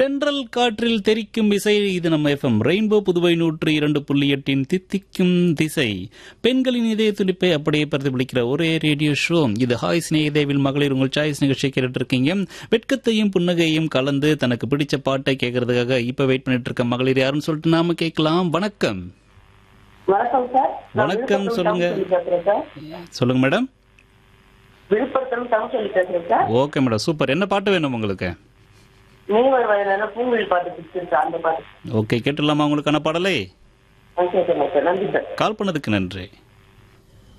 தென்றல் காற்றில் தெரிக்கும் இசை இது நம்ம எஃப்எம் ரெயின்போ புதுவை நூற்று இரண்டு புள்ளி எட்டின் தித்திக்கும் திசை பெண்களின் இதய துடிப்பை அப்படியே பிரதிபலிக்கிற ஒரே ரேடியோ ஷோ இது ஹாய் ஸ்நேகிதேவில் மகளிர் உங்கள் சாய்ஸ் நிகழ்ச்சியை கேட்டுட்டு இருக்கீங்க வெட்கத்தையும் புன்னகையும் கலந்து தனக்கு பிடிச்ச பாட்டை கேட்கறதுக்காக இப்ப வெயிட் பண்ணிட்டு இருக்க மகளிர் யாருன்னு சொல்லிட்டு நாம கேட்கலாம் வணக்கம் வணக்கம் சார் நான் வணக்கம், விழுப்புரத்துல சொல்லுங்க. தமிழ் சொல்லி பேசுறேன் சார் சொல்லுங்க மேடம் விழுப்புரத்துல தமிழ் சொல்லி பேசுறேன் சார் ஓகே மேடம் சூப்பர் என்ன பாட்டு வேணும் உங்களுக்கு நீவர் வயதான பூங்குழி பாட்டு பிடிச்சிருக்கு அந்த பாட்டு ஓகே கேட்டுடலாமா உங்களுக்கான பாடலை நான் கேட்கணும் சார் நன்றி சார் கால் பண்ணதுக்கு நன்றி